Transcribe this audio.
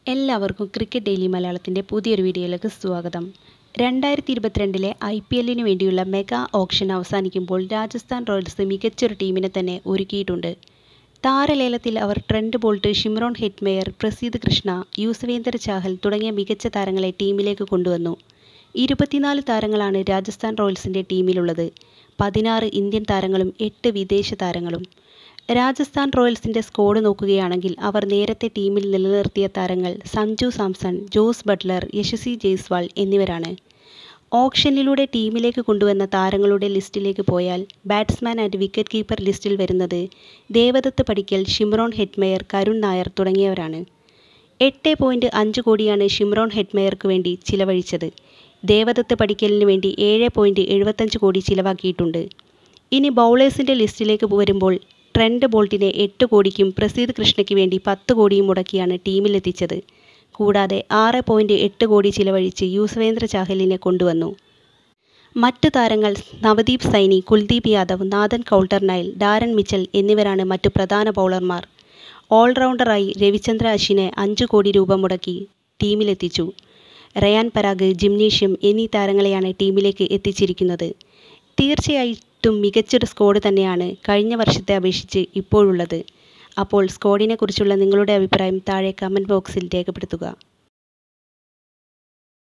എല്ലാവർക്കും cricket daily മലയാളത്തിൻ്റെ പുതിയൊരു വീഡിയോയിലേക്ക് സ്വാഗതം രണ്ടായിരത്തി ഇരുപത്തിരണ്ടിലെ ഐ പി എല്ലിന് വേണ്ടിയുള്ള മെഗാ ഓപ്ഷൻ അവസാനിക്കുമ്പോൾ രാജസ്ഥാൻ റോയൽസ് മികച്ചൊരു ടീമിനെ തന്നെ ഒരുക്കിയിട്ടുണ്ട് താരലേലത്തിൽ അവർ Trent Boult Shimron Hetmyer Prasidh Krishna Yuzvendra Chahal തുടങ്ങിയ മികച്ച താരങ്ങളെ ടീമിലേക്ക് കൊണ്ടുവന്നു ഇരുപത്തിനാല് താരങ്ങളാണ് രാജസ്ഥാൻ റോയൽസിൻ്റെ ടീമിലുള്ളത് പതിനാറ് ഇന്ത്യൻ താരങ്ങളും എട്ട് വിദേശ താരങ്ങളും രാജസ്ഥാൻ റോയൽസിൻ്റെ സ്ക്വാഡ് നോക്കുകയാണെങ്കിൽ അവർ നേരത്തെ ടീമിൽ നിലനിർത്തിയ താരങ്ങൾ സഞ്ജു സാംസൺ ജോസ് ബട്ട്ലർ യശസ്വി ജയ്സ്വാൾ എന്നിവരാണ് ഓപ്ഷനിലൂടെ ടീമിലേക്ക് കൊണ്ടുവന്ന താരങ്ങളുടെ ലിസ്റ്റിലേക്ക് പോയാൽ ബാറ്റ്സ്മാൻ ആൻഡ് വിക്കറ്റ് കീപ്പർ ലിസ്റ്റിൽ വരുന്നത് ദേവദത്ത് പടിക്കൽ ഷിമ്രോൺ ഹെറ്റ്മെയർ കരുൺ നായർ തുടങ്ങിയവരാണ് എട്ട് പോയിൻറ്റ് അഞ്ച് കോടിയാണ് ഷിമ്രോൺ ഹെറ്റ്മെയർക്ക് വേണ്ടി ചിലവഴിച്ചത് ദേവദത്ത് പടിക്കലിന് വേണ്ടി ഏഴ് പോയിൻറ്റ് എഴുപത്തഞ്ച് കോടി ചിലവാക്കിയിട്ടുണ്ട് ഇനി ബൗളേഴ്സിൻ്റെ ലിസ്റ്റിലേക്ക് വരുമ്പോൾ ട്രെൻഡ് ബോൾട്ടിനെ എട്ട് കോടിക്കും പ്രസീദ് കൃഷ്ണയ്ക്ക് വേണ്ടി പത്ത് കോടിയും മുടക്കിയാണ് ടീമിലെത്തിച്ചത് കൂടാതെ ആറ് പോയിൻറ്റ് എട്ട് കോടി ചിലവഴിച്ച് യൂസവേന്ദ്ര ചാഹലിനെ കൊണ്ടുവന്നു മറ്റു താരങ്ങൾ നവദീപ് സൈനി കുൽദീപ് യാദവ് നാഥൻ കൗൾട്ടർനൈൽ ഡാരൻ മിച്ചൽ എന്നിവരാണ് മറ്റു പ്രധാന ബൗളർമാർ ഓൾറൗണ്ടറായി രവിചന്ദ്ര അശ്വിനെ അഞ്ച് കോടി രൂപ മുടക്കി ടീമിലെത്തിച്ചു റയാൻ പരാഗ് ജിംനേഷ്യം എന്നീ താരങ്ങളെയാണ് ടീമിലേക്ക് എത്തിച്ചിരിക്കുന്നത് തീർച്ചയായിട്ടും മികച്ചൊരു സ്ക്വാഡ് തന്നെയാണ് കഴിഞ്ഞ വർഷത്തെ അപേക്ഷിച്ച് ഇപ്പോഴുള്ളത് അപ്പോൾ സ്ക്വാഡിനെക്കുറിച്ചുള്ള നിങ്ങളുടെ അഭിപ്രായം താഴെ കമൻറ്റ് ബോക്സിൽ രേഖപ്പെടുത്തുക